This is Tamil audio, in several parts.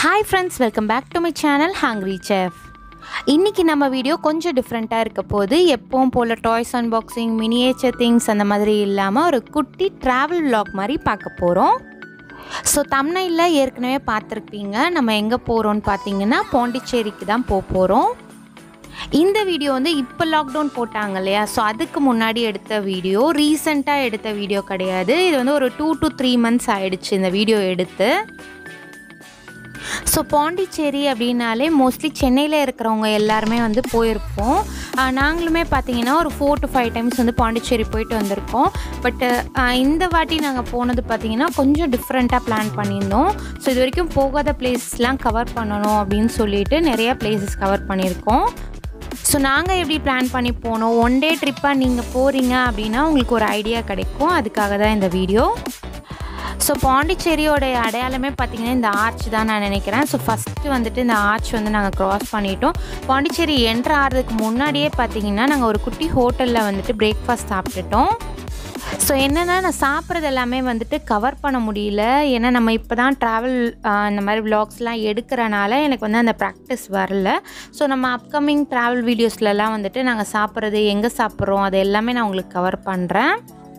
hi friends welcome back to my channel hungry chef இன்றைக்கி நம்ம வீடியோ கொஞ்சம் டிஃப்ரெண்ட்டாக இருக்க போது எப்பவும் போல் டாய்ஸ் அன்பாக்சிங் மினியேச்சர் திங்ஸ் அந்த மாதிரி இல்லாமல் ஒரு குட்டி ட்ராவல் vlog மாதிரி பார்க்க போகிறோம் ஸோ தமிழ்நாட்டில் ஏற்கனவே பார்த்துருப்பீங்க நம்ம எங்கே போகிறோம்னு பார்த்தீங்கன்னா பாண்டிச்சேரிக்கு தான் போக போகிறோம் இந்த வீடியோ வந்து இப்போ லாக்டவுன் போட்டாங்க இல்லையா ஸோ அதுக்கு முன்னாடி எடுத்த வீடியோ ரீசெண்டாக எடுத்த வீடியோ கிடையாது இது வந்து ஒரு டூ டு த்ரீ மந்த்ஸ் ஆயிடுச்சு இந்த வீடியோ எடுத்து ஸோ பாண்டிச்சேரி அப்படின்னாலே மோஸ்ட்லி சென்னையில் இருக்கிறவங்க எல்லாருமே வந்து போயிருப்போம் ஆஹ் நாங்களுமே பார்த்தீங்கன்னா ஒரு ஃபோர் டு ஃபைவ் டைம்ஸ் வந்து பாண்டிச்சேரி போயிட்டு வந்திருக்கோம் பட்டு இந்த வாட்டி நாங்கள் போனது பார்த்தீங்கன்னா கொஞ்சம் டிஃப்ரெண்ட்டாக பிளான் பண்ணியிருந்தோம் ஸோ இது வரைக்கும் போகாத பிளேஸ்லாம் கவர் பண்ணணும் அப்படின்னு சொல்லிட்டு நிறைய பிளேசஸ் கவர் பண்ணியிருக்கோம் ஸோ நாங்கள் எப்படி பிளான் பண்ணி போனோம் ஒன் டே ட்ரிப்பாக நீங்கள் போகிறீங்க அப்படின்னா உங்களுக்கு ஒரு ஐடியா கிடைக்கும் அதுக்காக தான் இந்த வீடியோ ஸோ பாண்டிச்சேரியோட அடையாளமே பார்த்தீங்கன்னா இந்த ஆர்ச் தான் நான் நினைக்கிறேன் ஸோ ஃபஸ்ட்டு வந்துட்டு இந்த ஆர்ச் வந்து நாங்கள் க்ராஸ் பண்ணிட்டோம் பாண்டிச்சேரி என்ட்ரு ஆகிறதுக்கு முன்னாடியே பார்த்தீங்கன்னா நாங்கள் ஒரு குட்டி ஹோட்டலில் வந்துட்டு பிரேக்ஃபாஸ்ட் சாப்பிட்டுட்டோம் ஸோ என்னென்னா நான் சாப்பிட்றது எல்லாமே வந்துட்டு கவர் பண்ண முடியல ஏன்னா நம்ம இப்போ தான் ட்ராவல் இந்த மாதிரி விலாக்ஸ்லாம் எடுக்கிறனால எனக்கு வந்து அந்த ப்ராக்டிஸ் வரல ஸோ நம்ம அப்கமிங் ட்ராவல் வீடியோஸ்லலாம் வந்துட்டு நாங்கள் சாப்பிட்றது எங்கே சாப்பிட்றோம் அது எல்லாமே நான் உங்களுக்கு கவர் பண்ணுறேன்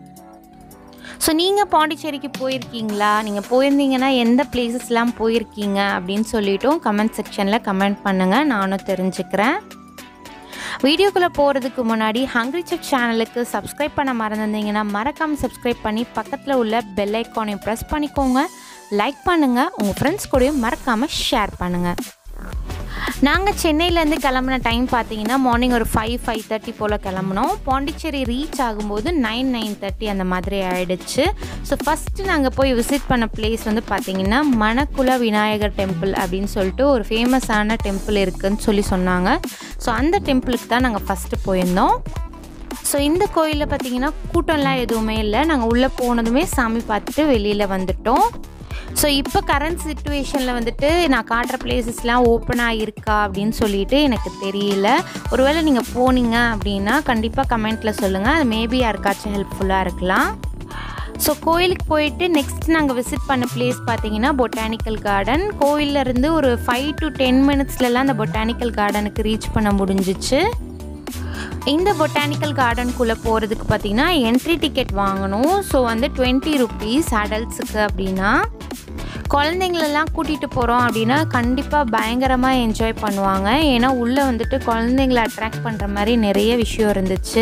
ஸோ நீங்கள் பாண்டிச்சேரிக்கு போயிருக்கீங்களா நீங்கள் போயிருந்தீங்கன்னா எந்த பிளேசஸ்லாம் போயிருக்கீங்க அப்படின்னு சொல்லிட்டும் கமெண்ட் செக்ஷனில் கமெண்ட் பண்ணுங்கள் நானும் தெரிஞ்சுக்கிறேன் வீடியோக்குள்ளே போகிறதுக்கு முன்னாடி ஹங்க்ரி செக் சேனலுக்கு சப்ஸ்கிரைப் பண்ண மறந்துருந்தீங்கன்னா மறக்காமல் சப்ஸ்கிரைப் பண்ணி பக்கத்தில் உள்ள பெல் ஐக்கானையும் ப்ரெஸ் பண்ணிக்கோங்க லைக் பண்ணுங்கள் உங்கள் ஃப்ரெண்ட்ஸ் கூடயும் மறக்காமல் ஷேர் பண்ணுங்கள் நாங்கள் சென்னையிலேருந்து கிளம்புன டைம் பார்த்தீங்கன்னா மார்னிங் ஒரு ஃபைவ் ஃபைவ் தேர்ட்டி போல் கிளம்புனோம் பாண்டிச்சேரி ரீச் ஆகும்போது நைன் நைன் தேர்ட்டி அந்த மாதிரி ஆயிடுச்சு ஸோ ஃபஸ்ட்டு நாங்கள் போய் விசிட் பண்ண பிளேஸ் வந்து பார்த்தீங்கன்னா மணக்குல விநாயகர் டெம்பிள் அப்படின்னு சொல்லிட்டு ஒரு ஃபேமஸான டெம்பிள் இருக்குதுன்னு சொல்லி சொன்னாங்க ஸோ அந்த டெம்பிளுக்கு தான் நாங்கள் ஃபஸ்ட்டு போயிருந்தோம் ஸோ இந்த கோயிலில் பார்த்தீங்கன்னா கூட்டம்லாம் எதுவுமே இல்லை நாங்கள் உள்ளே போனதுமே சாமி பார்த்துட்டு வெளியில் வந்துட்டோம் ஸோ இப்போ கரண்ட் சுச்சுவேஷனில் வந்துட்டு நான் காட்டுற பிளேசஸ்லாம் ஓப்பனாக இருக்கா அப்படின்னு சொல்லிட்டு எனக்கு தெரியல ஒருவேளை நீங்கள் போனீங்க அப்படின்னா கண்டிப்பாக கமெண்ட்டில் சொல்லுங்கள் அது மேபி யாருக்காச்சும் ஹெல்ப்ஃபுல்லாக இருக்கலாம் ஸோ கோயிலுக்கு போயிட்டு நெக்ஸ்ட் நாங்கள் விசிட் பண்ண பிளேஸ் பார்த்தீங்கன்னா பொட்டானிக்கல் கார்டன் கோயிலேருந்து ஒரு ஃபைவ் டு டென் மினிட்ஸ்லலாம் அந்த பொட்டானிக்கல் கார்டனுக்கு ரீச் பண்ண முடிஞ்சிச்சு இந்த பொட்டானிக்கல் கார்டனுக்குள்ளே போகிறதுக்கு பார்த்தீங்கன்னா என்ட்ரி டிக்கெட் வாங்கணும் ஸோ வந்து டுவெண்ட்டி ருபீஸ் அடல்ட்ஸுக்கு அப்படின்னா குழந்தைங்களெல்லாம் கூட்டிகிட்டு போகிறோம் அப்படின்னா கண்டிப்பாக பயங்கரமாக என்ஜாய் பண்ணுவாங்க ஏன்னா உள்ளே வந்துட்டு குழந்தைங்கள அட்ராக்ட் பண்ணுற மாதிரி நிறைய விஷயம் இருந்துச்சு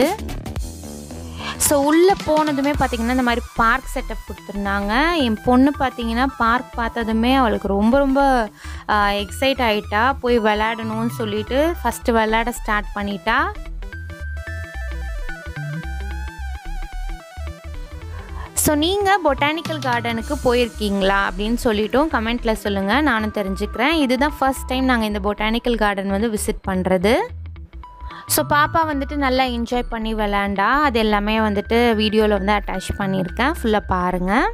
ஸோ உள்ளே போனதுமே பார்த்திங்கன்னா இந்த மாதிரி பார்க் செட்டப் கொடுத்துருந்தாங்க என் பொண்ணு பார்த்தீங்கன்னா பார்க் பார்த்ததுமே அவளுக்கு ரொம்ப ரொம்ப எக்ஸைட் ஆகிட்டா போய் விளையாடணும்னு சொல்லிட்டு ஃபஸ்ட்டு விளையாட ஸ்டார்ட் பண்ணிட்டா ஸோ நீங்கள் பொட்டானிக்கல் கார்டனுக்கு போயிருக்கீங்களா அப்படின்னு சொல்லிட்டும் கமெண்ட்டில் சொல்லுங்கள் நானும் தெரிஞ்சுக்கிறேன் இதுதான் ஃபர்ஸ்ட் டைம் நாங்கள் இந்த பொட்டானிக்கல் கார்டன் வந்து விசிட் பண்ணுறது ஸோ பாப்பா வந்துட்டு நல்லா என்ஜாய் பண்ணி விளாண்டா அது எல்லாமே வந்துட்டு வீடியோவில் வந்து அட்டாச் பண்ணியிருக்கேன் ஃபுல்லாக பாருங்கள்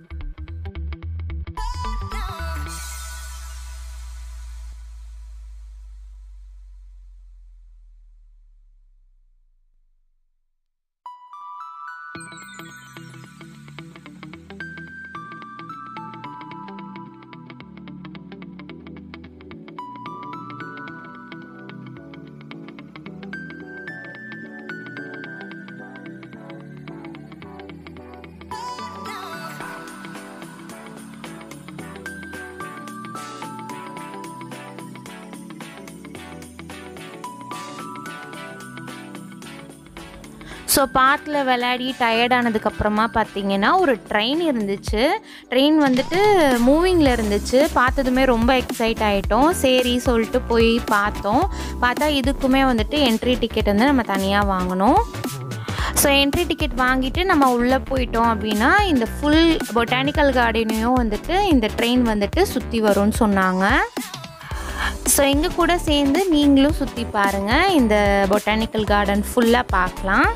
ஸோ பார்க்கில் விளையாடி டயர்டானதுக்கப்புறமா பார்த்தீங்கன்னா ஒரு ட்ரெயின் இருந்துச்சு ட்ரெயின் வந்துட்டு மூவிங்கில் இருந்துச்சு பார்த்ததுமே ரொம்ப எக்ஸைட் ஆகிட்டோம் சரி சொல்லிட்டு போய் பார்த்தோம் பார்த்தா இதுக்குமே வந்துட்டு என்ட்ரி டிக்கெட் வந்து நம்ம தனியாக வாங்கணும் ஸோ என்ட்ரி டிக்கெட் வாங்கிட்டு நம்ம உள்ளே போயிட்டோம் அப்படின்னா இந்த ஃபுல் பொட்டானிக்கல் கார்டனையும் வந்துட்டு இந்த ட்ரெயின் வந்துட்டு சுற்றி வரும்னு சொன்னாங்க ஸோ எங்கள் கூட சேர்ந்து நீங்களும் சுற்றி பாருங்கள் இந்த பொட்டானிக்கல் கார்டன் ஃபுல்லாக பார்க்கலாம்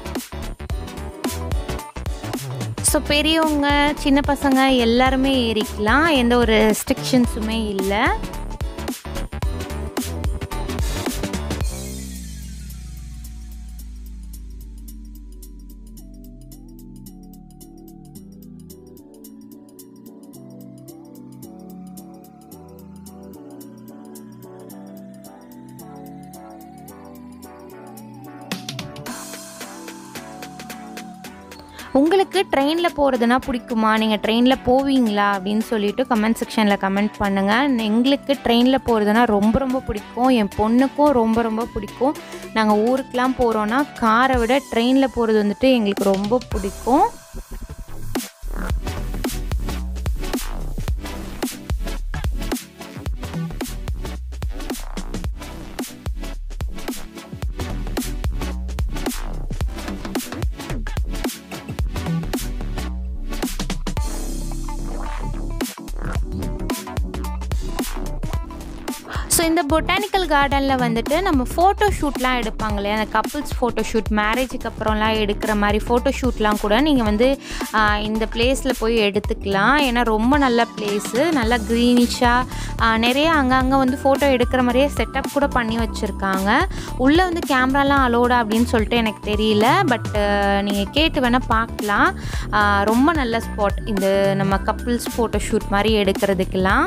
ஸோ பெரியவங்க சின்ன பசங்க எல்லாருமே ஏறிக்கலாம் எந்த ஒரு ரெஸ்ட்ரிக்ஷன்ஸுமே இல்லை உங்களுக்கு ட்ரெயினில் போகிறதுனா பிடிக்குமா நீங்கள் ட்ரெயினில் போவீங்களா அப்படின்னு சொல்லிட்டு கமெண்ட் செக்ஷனில் கமெண்ட் பண்ணுங்கள் எங்களுக்கு ட்ரெயினில் போகிறதுனா ரொம்ப ரொம்ப பிடிக்கும் என் பொண்ணுக்கும் ரொம்ப ரொம்ப பிடிக்கும் நாங்கள் ஊருக்கெலாம் போகிறோன்னா காரை விட ட்ரெயினில் போகிறது வந்துட்டு எங்களுக்கு ரொம்ப பிடிக்கும் ஸோ இந்த பொட்டானிக்கல் கார்டனில் வந்துட்டு நம்ம ஃபோட்டோ ஷூட்லாம் எடுப்பாங்க இல்லையா அந்த கப்புள்ஸ் ஃபோட்டோ ஷூட் மேரேஜுக்கு அப்புறம்லாம் எடுக்கிற மாதிரி ஃபோட்டோ ஷூட்லாம் கூட நீங்கள் வந்து ஆஹ், இந்த பிளேஸில் போய் எடுத்துக்கலாம் ஏன்னா ரொம்ப நல்ல பிளேஸு நல்லா க்ரீனிஷாக நிறைய அங்கங்கே வந்து ஃபோட்டோ எடுக்கிற மாதிரியே செட்டப் கூட பண்ணி வச்சுருக்காங்க உள்ளே வந்து கேமராலாம் அலோடா அப்படின்னு சொல்லிட்டு எனக்கு தெரியல பட் நீங்கள் கேட்டு வேணால் பார்க்கலாம் ஆஹ், ரொம்ப நல்ல ஸ்பாட் இந்த நம்ம கப்புள்ஸ் ஃபோட்டோ ஷூட் மாதிரி எடுக்கிறதுக்கெல்லாம்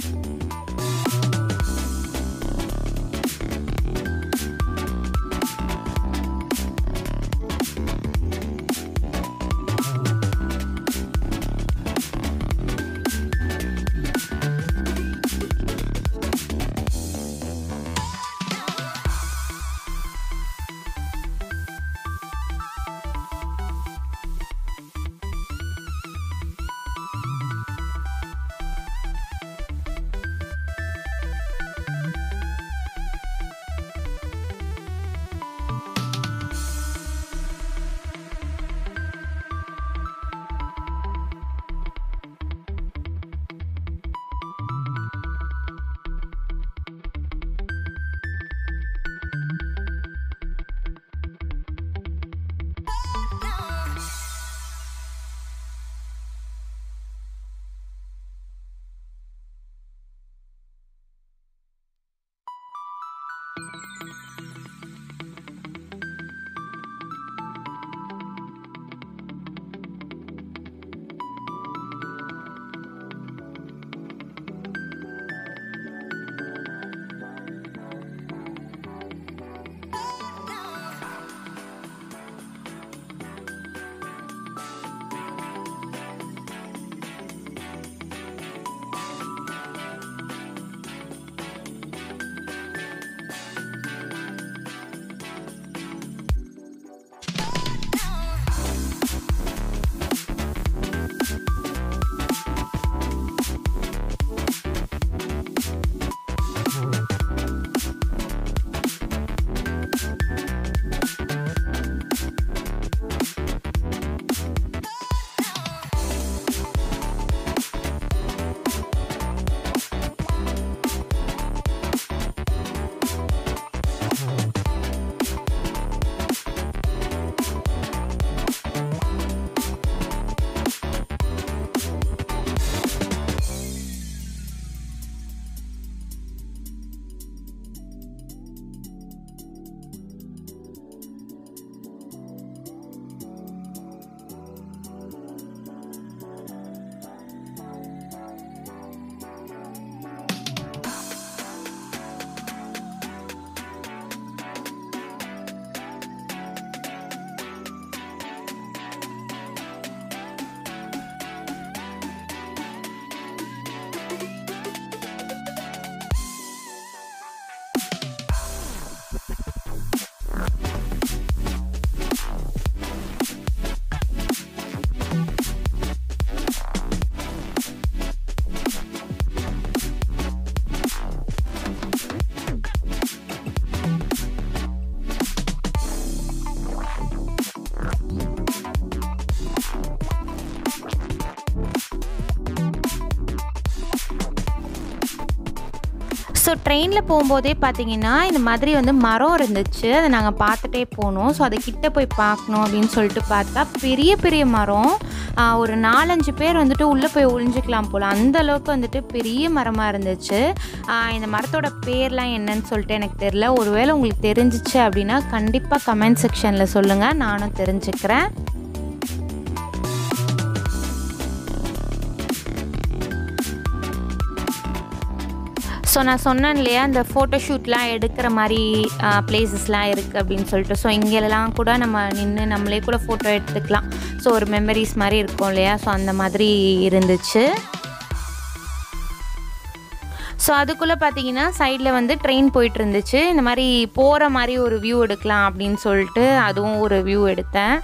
ஸோ ட்ரெயினில் போகும்போதே பார்த்தீங்கன்னா இந்த மாதிரி வந்து மரம் இருந்துச்சு அதை நாங்கள் பார்த்துட்டே போனோம் ஸோ அதை கிட்ட போய் பார்க்கணும் அப்படின்னு சொல்லிட்டு பார்த்தா பெரிய பெரிய மரம் ஆஹ், ஒரு நாலஞ்சு பேர் வந்துட்டு உள்ளே போய் ஒளிஞ்சிக்கலாம் போல் அந்த அளவுக்கு வந்துட்டு பெரிய மரமாக இருந்துச்சு ஆஹ், இந்த மரத்தோட பேர்லாம் என்னன்னு சொல்லிட்டு எனக்கு தெரில ஒருவேளை உங்களுக்கு தெரிஞ்சிச்சு அப்படின்னா கண்டிப்பாக கமெண்ட் செக்ஷனில் சொல்லுங்கள் நானும் தெரிஞ்சுக்கிறேன் ஸோ நான் சொன்னேன் இல்லையா இந்த ஃபோட்டோஷூட்லாம் எடுக்கிற மாதிரி பிளேசஸ்லாம் இருக்குது அப்படின்னு சொல்லிட்டு ஸோ இங்கெல்லாம் கூட நம்ம நின்று நம்மளே கூட ஃபோட்டோ எடுத்துக்கலாம் ஸோ ஒரு மெமரிஸ் மாதிரி இருக்கும் இல்லையா ஸோ அந்த மாதிரி இருந்துச்சு ஸோ அதுக்குள்ளே பார்த்தீங்கன்னா சைடில் வந்து ட்ரெயின் போயிட்டு இருந்துச்சு இந்த மாதிரி போகிற மாதிரி ஒரு வியூ எடுக்கலாம் அப்படின்னு சொல்லிட்டு அதுவும் ஒரு வியூ எடுத்தேன்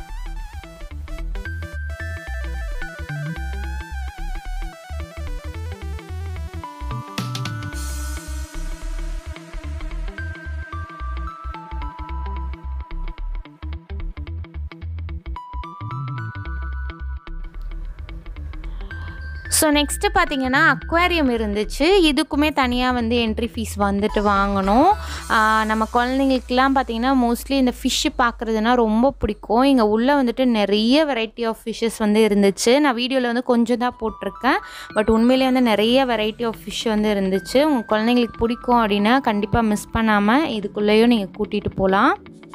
ஸோ நெக்ஸ்ட்டு பார்த்தீங்கன்னா அக்வேரியம் இருந்துச்சு இதுக்குமே தனியாக வந்து என்ட்ரி ஃபீஸ் வந்துட்டு வாங்கணும் ஆஹ் நம்ம குழந்தைங்களுக்குலாம் பார்த்தீங்கன்னா மோஸ்ட்லி இந்த ஃபிஷ்ஷு பார்க்குறதுனா ரொம்ப பிடிக்கும் இங்கே உள்ளே வந்துட்டு நிறைய வெரைட்டி ஆஃப் ஃபிஷ்ஷஸ் வந்து இருந்துச்சு நான் வீடியோவில் வந்து கொஞ்சம் தான் போட்டிருக்கேன் பட் உண்மையிலேயே வந்து நிறைய வெரைட்டி ஆஃப் ஃபிஷ் வந்து இருந்துச்சு உங்கள் குழந்தைங்களுக்கு பிடிக்கும் அப்படின்னா கண்டிப்பாக மிஸ் பண்ணாமல் இதுக்குள்ளேயும் நீங்கள் கூட்டிகிட்டு போகலாம்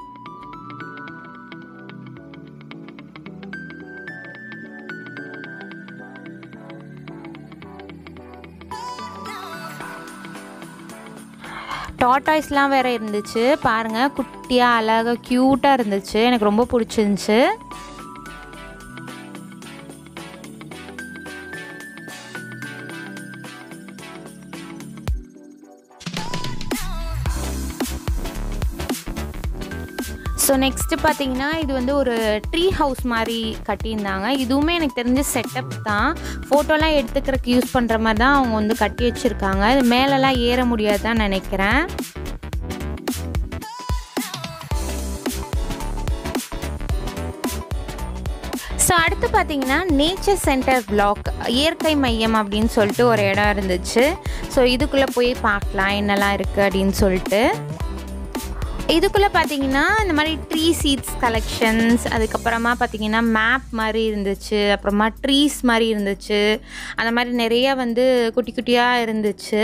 டாட்டாய்ஸ்லாம் வேறு இருந்துச்சு பாருங்கள் குட்டியாக அழகாக க்யூட்டாக இருந்துச்சு எனக்கு ரொம்ப பிடிச்சிருந்துச்சு ஸோ நெக்ஸ்ட்டு பார்த்தீங்கன்னா இது வந்து ஒரு ட்ரீ ஹவுஸ் மாதிரி கட்டியிருந்தாங்க இதுவுமே எனக்கு தெரிஞ்ச செட்டப் தான் ஃபோட்டோலாம் எடுத்துக்கிறதுக்கு யூஸ் பண்ணுற மாதிரி தான் அவங்க வந்து கட்டி வச்சுருக்காங்க இது மேலெல்லாம் ஏற முடியாது தான் நினைக்கிறேன் ஸோ அடுத்து பார்த்தீங்கன்னா நேச்சர் சென்டர் பிளாக் இயற்கை மையம் அப்படின்னு சொல்லிட்டு ஒரு இடம் இருந்துச்சு ஸோ இதுக்குள்ளே போய் பார்க்கலாம் என்னெல்லாம் இருக்குது அப்படின்னு சொல்லிட்டு இதுக்குள்ளே பார்த்தீங்கன்னா இந்த மாதிரி ட்ரீ சீட்ஸ் கலெக்ஷன்ஸ் அதுக்கப்புறமா பார்த்தீங்கன்னா மேப் மாதிரி இருந்துச்சு அப்புறமா ட்ரீஸ் மாதிரி இருந்துச்சு அந்த மாதிரி நிறைய வந்து குட்டி குட்டியாக இருந்துச்சு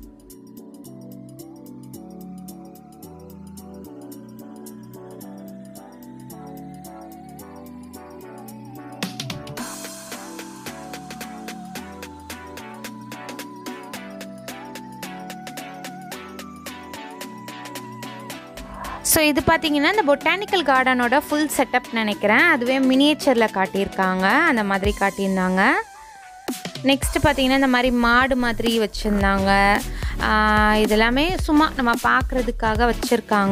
ஸோ இது பார்த்தீங்கன்னா இந்த பொட்டானிக்கல் கார்டனோட ஃபுல் செட்டப் நினைக்கிறேன் அதுவே மினியேச்சரில் காட்டியிருக்காங்க அந்த மாதிரி காட்டியிருந்தாங்க நெக்ஸ்ட்டு பார்த்தீங்கன்னா இந்த மாதிரி மாடு மாதிரி வச்சுருந்தாங்க இதெல்லாமே சும்மா நம்ம பார்க்குறதுக்காக வச்சுருக்காங்க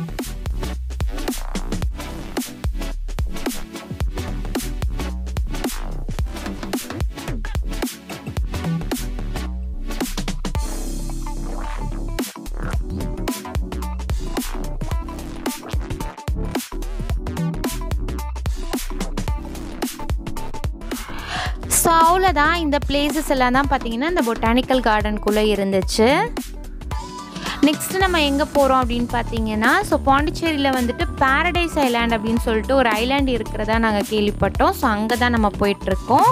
ஸோ அவ்வளோதான் இந்த பிளேசஸ் எல்லாம் தான் பார்த்தீங்கன்னா இந்த பொட்டானிக்கல் கார்டனுக்குள்ளே இருந்துச்சு நெக்ஸ்ட்டு நம்ம எங்கே போகிறோம் அப்படின்னு பார்த்தீங்கன்னா ஸோ பாண்டிச்சேரியில் வந்துட்டு பாரடைஸ் ஐலாண்ட் அப்படின்னு சொல்லிட்டு ஒரு ஐலாண்ட் இருக்கிறதா நாங்கள் கேள்விப்பட்டோம் ஸோ அங்கே தான் நம்ம போயிட்டுருக்கோம்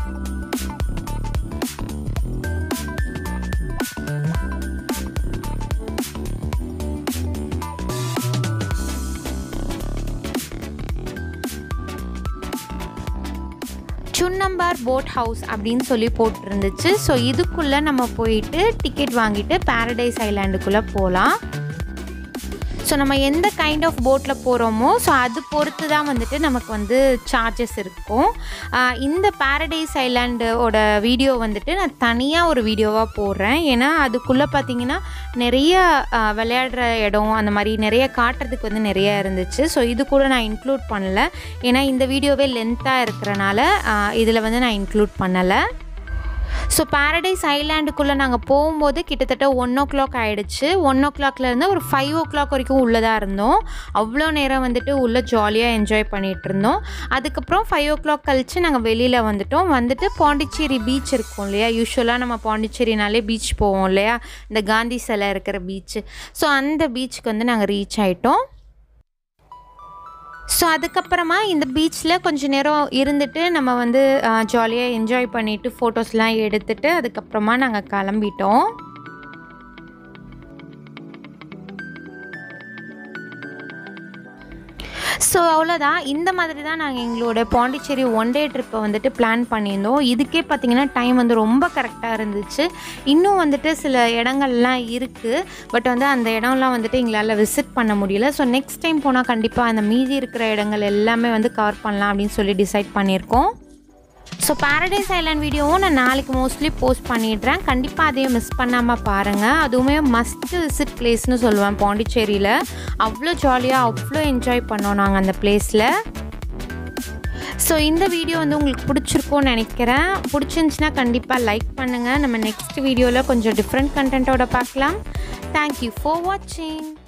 சுன்னம்பார் போட் ஹவுஸ் அப்படின்னு சொல்லி போட்டிருந்துச்சு ஸோ இதுக்குள்ளே நம்ம போயிட்டு டிக்கெட் வாங்கிட்டு பாரடைஸ் ஐலாண்டுக்குள்ளே போகலாம் ஸோ நம்ம எந்த கைண்ட் ஆஃப் போட்டில் போகிறோமோ ஸோ அது பொறுத்து தான் வந்துட்டு நமக்கு வந்து சார்ஜஸ் இருக்கும் ஆஹ் இந்த பாரடைஸ் ஐலாண்டோட வீடியோ வந்துட்டு நான் தனியாக ஒரு வீடியோவாக போடுறேன் ஏன்னா அதுக்குள்ளே பார்த்தீங்கன்னா நிறைய ஆஹ் விளையாடுற இடம் அந்த மாதிரி நிறைய காட்டுறதுக்கு வந்து நிறைய இருந்துச்சு ஸோ இது கூட நான் இன்க்ளூட் பண்ணல ஏன்னா இந்த வீடியோவே லென்த்தாக இருக்கிறனால இதில் வந்து நான் இன்க்ளூட் பண்ணலை ஸோ பாரடைஸ் ஐலாண்டுக்குள்ளே நாங்கள் போகும்போது கிட்டத்தட்ட ஒன் ஓ கிளாக் ஆகிடுச்சு ஒன் ஓ கிளாக்லேருந்து ஒரு ஃபைவ் ஓ கிளாக் வரைக்கும் உள்ளே தான் இருந்தோம் அவ்வளோ நேரம் வந்துட்டு உள்ளே ஜாலியாக என்ஜாய் பண்ணிகிட்டு இருந்தோம் அதுக்கப்புறம் ஃபைவ் ஓ கிளாக் கழித்து நாங்கள் வெளியில் வந்துட்டோம் வந்துட்டு பாண்டிச்சேரி பீச் இருக்கும் இல்லையா யூஸ்வலாக நம்ம பாண்டிச்சேரினாலே பீச் போவோம் இல்லையா இந்த காந்தி சிலை இருக்கிற பீச் ஸோ அந்த பீச்சுக்கு வந்து நாங்கள் ரீச் ஆகிட்டோம் ஸோ அதுக்கப்புறமா இந்த பீச்சில் கொஞ்ச நேரம் இருந்துட்டு நம்ம வந்து ஜாலியாக என்ஜாய் பண்ணிவிட்டு ஃபோட்டோஸ்லாம் எடுத்துட்டு அதுக்கப்புறமா நாங்கள் கிளம்பிட்டோம் ஸோ அவ்வளோதான் இந்த மாதிரி தான் நாங்கள் எங்களோட பாண்டிச்சேரி ஒன் டே ட்ரிப்பை வந்துட்டு பிளான் பண்ணியிருந்தோம் இதுக்கே பார்த்திங்கன்னா டைம் வந்து ரொம்ப கரெக்டாக இருந்துச்சு இன்னும் வந்துட்டு சில இடங்கள்லாம் இருக்குது பட் வந்து அந்த இடம்லாம் வந்துட்டு எங்களால் விசிட் பண்ண முடியல ஸோ நெக்ஸ்ட் டைம் போனால் கண்டிப்பாக அந்த மீதி இருக்கிற இடங்கள் எல்லாமே வந்து கவர் பண்ணலாம் அப்படின்னு சொல்லி டிசைட் பண்ணியிருக்கோம் ஸோ பாரடைஸ் ஐலாண்ட் வீடியோவும் நான் நாளைக்கு மோஸ்ட்லி போஸ்ட் பண்ணிடுறேன் கண்டிப்பாக அதையும் மிஸ் பண்ணாமல் பாருங்கள் அதுவுமே மஸ்ட் விசிட் பிளேஸ்னு சொல்லுவேன் பாண்டிச்சேரியில் அவ்வளோ ஜாலியாக அவ்வளோ என்ஜாய் பண்ணோம் நாங்கள் அந்த பிளேஸில் ஸோ இந்த வீடியோ வந்து உங்களுக்கு பிடிச்சிருக்கும்னு நினைக்கிறேன் பிடிச்சிருந்துச்சின்னா கண்டிப்பாக லைக் பண்ணுங்கள் நம்ம நெக்ஸ்ட் வீடியோவில் கொஞ்சம் டிஃப்ரெண்ட் கண்டென்ட்டோட பார்க்கலாம் தேங்க்யூ ஃபார் வாட்சிங்